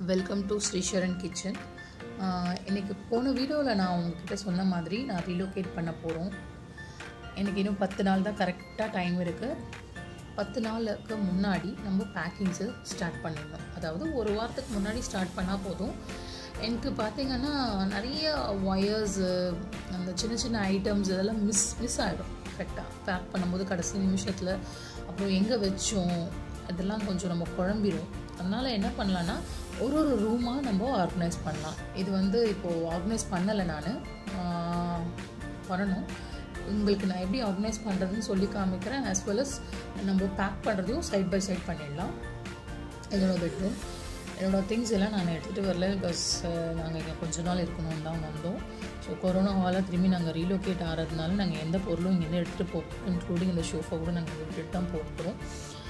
welcome to ஸ்ரீஷரன் kitchen இன்றைக்கி போன வீடியோவில் நான் உங்ககிட்ட சொன்ன மாதிரி நான் ரீலோகேட் பண்ண போகிறோம் எனக்கு இன்னும் பத்து நாள் தான் கரெக்டாக டைம் இருக்குது பத்து நாளுக்கு முன்னாடி நம்ம பேக்கிங்ஸு ஸ்டார்ட் பண்ணிடணும் அதாவது ஒரு வாரத்துக்கு முன்னாடி ஸ்டார்ட் பண்ணால் போதும் எனக்கு பார்த்திங்கன்னா நிறைய ஒயர்ஸு அந்த சின்ன சின்ன ஐட்டம்ஸ் இதெல்லாம் மிஸ் மிஸ் ஆகிடும் கரெக்டாக பேக் பண்ணும்போது கடைசி நிமிஷத்தில் அப்புறம் எங்கே வச்சோம் இதெல்லாம் கொஞ்சம் நம்ம குழம்பிடும் அதனால் என்ன பண்ணலான்னா ஒரு ஒரு ரூமாக நம்ம ஆர்கனைஸ் பண்ணலாம் இது வந்து இப்போது ஆர்கனைஸ் பண்ணலை நான் பண்ணணும் உங்களுக்கு நான் எப்படி ஆர்கனைஸ் பண்ணுறதுன்னு சொல்லி காமிக்கிறேன் ஆஸ் வெல் அஸ் நம்ம பேக் பண்ணுறதையும் சைட் பை சைட் பண்ணிடலாம் என்னோட பெட்ரூம் என்னோடய திங்ஸ் எல்லாம் நான் எடுத்துகிட்டு வரல பிகாஸ் நாங்கள் இங்கே கொஞ்ச நாள் இருக்கணும்னு தான் வந்தோம் ஸோ கொரோனாவால் திரும்பி நாங்கள் ரீலோகேட் ஆகிறதுனால நாங்கள் எந்த பொருளும் இங்கேருந்து எடுத்துகிட்டு போ இன்க்ளூடிங் இந்த ஷோஃபை கூட நாங்கள் விட்டுட்டு தான் போட்டுறோம்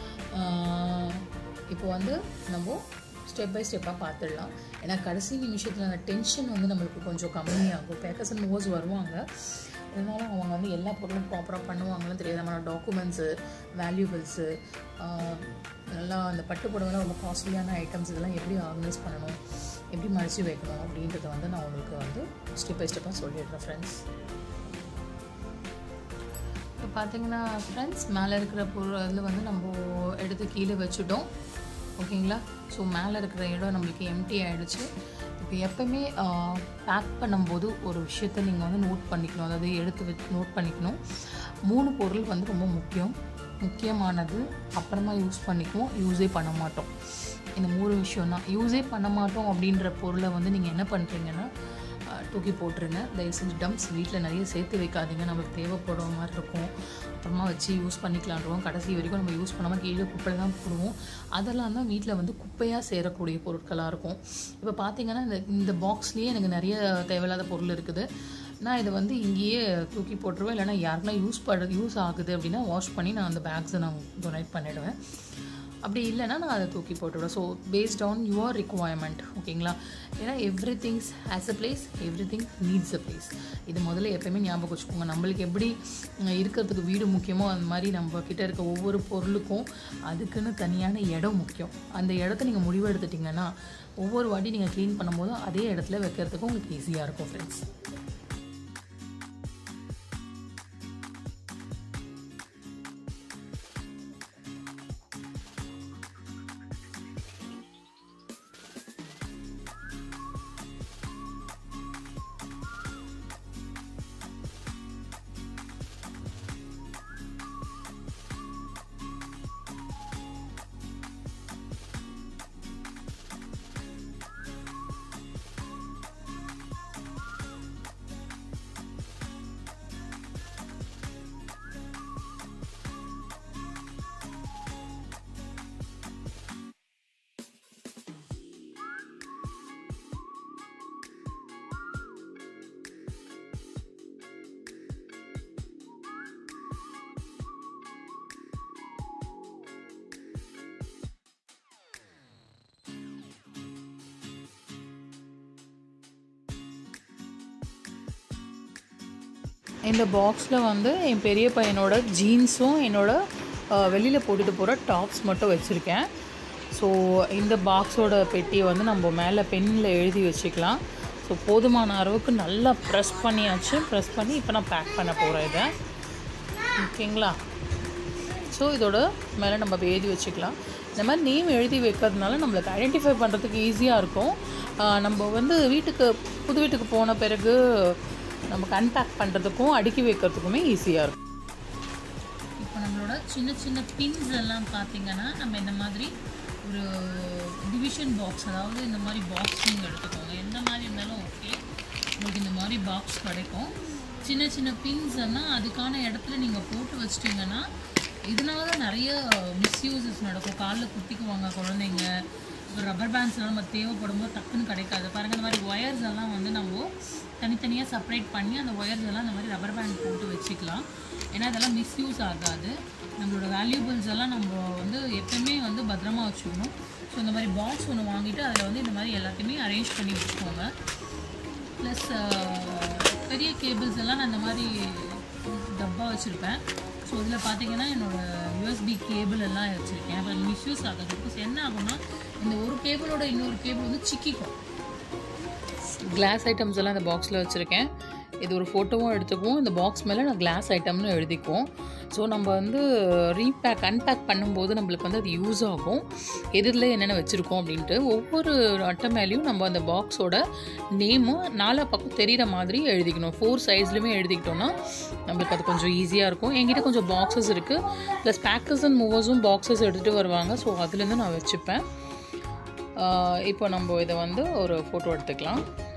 இப்போ வந்து நம்ம ஸ்டெப் பை ஸ்டெப்பாக பார்த்துடலாம் ஏன்னா கடைசி நிமிஷத்தில் அந்த டென்ஷன் வந்து நம்மளுக்கு கொஞ்சம் கம்மியாகும் பேக்கர்ஸ் அண்ட் மூவர்ஸ் வருவாங்க இருந்தாலும் அவங்க வந்து எல்லா பொருளும் ப்ராப்பராக பண்ணுவாங்கன்னு தெரியாது நம்ம டாக்குமெண்ட்ஸு வேல்யூபிள்ஸு நல்லா அந்த பட்டு புடவைலாம் ரொம்ப காஸ்ட்லியான ஐட்டம்ஸ் இதெல்லாம் எப்படி ஆர்கனைஸ் பண்ணணும் எப்படி மடித்து வைக்கணும் அப்படின்றத வந்து நான் உங்களுக்கு வந்து ஸ்டெப் பை ஸ்டெப்பாக சொல்லிடுறேன் ஃப்ரெண்ட்ஸ் இப்போ பார்த்தீங்கன்னா ஃப்ரெண்ட்ஸ் மேலே இருக்கிற பொருள் அதில் வந்து நம்ம எடுத்து கீழே வச்சுட்டோம் ஓகேங்களா ஸோ மேலே இருக்கிற இடம் நம்மளுக்கு எம்டி ஆகிடுச்சு இப்போ எப்போவுமே பேக் பண்ணும்போது ஒரு விஷயத்த நீங்கள் வந்து நோட் பண்ணிக்கணும் அதாவது எடுத்து வச்சு நோட் பண்ணிக்கணும் மூணு பொருள் வந்து ரொம்ப முக்கியம் முக்கியமானது அப்புறமா யூஸ் பண்ணிக்குவோம் யூஸே பண்ண மாட்டோம் இந்த மூணு விஷயம் தான் யூஸே பண்ண மாட்டோம் அப்படின்ற பொருளை வந்து நீங்கள் என்ன பண்ணுறீங்கன்னா தூக்கி போட்டுருங்க தயவு செஞ்சு டம்ப்ஸ் வீட்டில் நிறைய சேர்த்து வைக்காதீங்க நம்மளுக்கு தேவைப்படுற மாதிரி இருக்கும் அப்புறமா வச்சு யூஸ் பண்ணிக்கலான்றோம் கடைசி வரைக்கும் நம்ம யூஸ் பண்ணாமல் கீழே குப்பையில் தான் போடுவோம் அதெல்லாம் தான் வீட்டில் வந்து குப்பையாக சேரக்கூடிய பொருட்களாக இருக்கும் இப்போ பார்த்தீங்கன்னா இந்த இந்த பாக்ஸ்லேயே எனக்கு நிறைய தேவையில்லாத பொருள் இருக்குது நான் இதை வந்து இங்கேயே தூக்கி போட்டுருவேன் இல்லைனா யாருக்குனா யூஸ் பட யூஸ் ஆகுது அப்படின்னா வாஷ் பண்ணி நான் அந்த பேக்ஸை நான் டொனேட் பண்ணிவிடுவேன் அப்படி இல்லைன்னா நான் அதை தூக்கி போட்டுவிடுவேன் so based on your requirement ஓகேங்களா ஏன்னா every things has a place everything needs a place இது முதல்ல எப்போயுமே ஞாபகம் வச்சுக்கோங்க நம்மளுக்கு எப்படி இருக்கிறதுக்கு வீடு முக்கியமோ அந்த மாதிரி நம்ம கிட்ட இருக்க ஒவ்வொரு பொருளுக்கும் அதுக்குன்னு தனியான இடம் முக்கியம் அந்த இடத்த நீங்கள் முடிவு எடுத்துட்டிங்கன்னா ஒவ்வொரு வாட்டி நீங்கள் க்ளீன் பண்ணும்போதும் அதே இடத்துல வைக்கிறதுக்கும் உங்களுக்கு ஈஸியாக இருக்கும் ஃப்ரெண்ட்ஸ் இந்த பாக்ஸில் வந்து என் பெரிய பையனோட ஜீன்ஸும் என்னோட வெளியில் போட்டுட்டு போகிற டாப்ஸ் மட்டும் வச்சுருக்கேன் ஸோ இந்த பாக்ஸோட பெட்டியை வந்து நம்ம மேலே பென்னில் எழுதி வச்சுக்கலாம் ஸோ போதுமான அளவுக்கு நல்லா ப்ரெஸ் பண்ணியாச்சு ப்ரெஸ் பண்ணி இப்போ நான் பேக் பண்ண போகிறேன் இதை ஓகேங்களா ஸோ இதோட மேலே நம்ம எழுதி வச்சுக்கலாம் இந்த மாதிரி நேம் எழுதி வைக்கிறதுனால நம்மளுக்கு ஐடென்டிஃபை பண்ணுறதுக்கு ஈஸியாக இருக்கும் நம்ம வந்து வீட்டுக்கு புது வீட்டுக்கு போன பிறகு நமக்கு அன்பேக் பண்ணுறதுக்கும் அடுக்கி வைக்கிறதுக்குமே ஈஸியாக இருக்கும் இப்போ நம்மளோட சின்ன சின்ன பின்ஸ் எல்லாம் பார்த்தீங்கன்னா நம்ம இந்த மாதிரி ஒரு டிவிஷன் பாக்ஸ் அதாவது இந்த மாதிரி பாக்ஸ் நீங்கள் எடுத்துக்கோங்க எந்த மாதிரி இருந்தாலும் ஓகே உங்களுக்கு இந்த மாதிரி பாக்ஸ் கிடைக்கும் சின்ன சின்ன பின்ஸ் எல்லாம் அதுக்கான இடத்துல நீங்கள் போட்டு வச்சிட்டிங்கன்னா இதனால தான் நிறைய மிஸ்யூசஸ் நடக்கும் காலில் குத்திக்குவாங்க குழந்தைங்க இப்போ ரப்பர் பேண்ட்ஸ் எல்லாம் நம்ம தேவைப்படும் போது டக்குன்னு கிடைக்காது பாருங்கள் இந்த மாதிரி ஒயர்ஸ் எல்லாம் வந்து நம்ம தனித்தனியாக செப்பரேட் பண்ணி அந்த ஒயர்ஸ் எல்லாம் இந்த மாதிரி ரப்பர் பேண்ட் போட்டு வச்சுக்கலாம் ஏன்னா இதெல்லாம் மிஸ்யூஸ் ஆகாது நம்மளோட வேல்யூபிள்ஸ் எல்லாம் நம்ம வந்து எப்பவுமே வந்து பத்திரமா வச்சுக்கணும் ஸோ இந்த மாதிரி பாக்ஸ் ஒன்று வாங்கிட்டு அதில் வந்து இந்த மாதிரி எல்லாத்தையுமே அரேஞ்ச் பண்ணி வச்சுக்கோங்க ப்ளஸ் பெரிய கேபிள்ஸ் எல்லாம் நான் இந்த மாதிரி டப்பா வச்சுருப்பேன் ஸோ இதில் பார்த்தீங்கன்னா என்னோடய யூஎஸ்பி கேபிள் எல்லாம் வச்சுருக்கேன் அப்புறம் மிஸ்யூஸ் ஆகாது பிகாஸ் என்ன ஆகும்னா இந்த ஒரு கேபிளோட இன்னொரு கேபிள் வந்து சிக்கிக்கும் கிளாஸ் ஐட்டம்ஸ் எல்லாம் இந்த பாக்ஸில் வச்சுருக்கேன் இது ஒரு ஃபோட்டோவும் எடுத்துக்குவோம் இந்த பாக்ஸ் மேலே நான் கிளாஸ் ஐட்டம்னு எழுதிக்குவோம் ஸோ நம்ம வந்து ரீபேக் அன்பேக் பண்ணும்போது நம்மளுக்கு வந்து அது யூஸ் ஆகும் எதில் என்னென்ன வச்சுருக்கோம் அப்படின்ட்டு ஒவ்வொரு அட்டை மேலேயும் நம்ம அந்த பாக்ஸோட நேமும் நாலா பக்கம் தெரிகிற மாதிரி எழுதிக்கணும் ஃபோர் சைஸ்லையுமே எழுதிக்கிட்டோம்னா நம்மளுக்கு அது கொஞ்சம் ஈஸியாக இருக்கும் என்கிட்ட கொஞ்சம் பாக்ஸஸ் இருக்குது ப்ளஸ் பேக்கர்ஸ் அண்ட் மூவர்ஸும் பாக்ஸஸ் எடுத்துகிட்டு வருவாங்க ஸோ அதுலேருந்து நான் வச்சுப்பேன் ஆஹ் இப்போ நம்ம இதை வந்து ஒரு ஃபோட்டோ எடுத்துக்கலாம்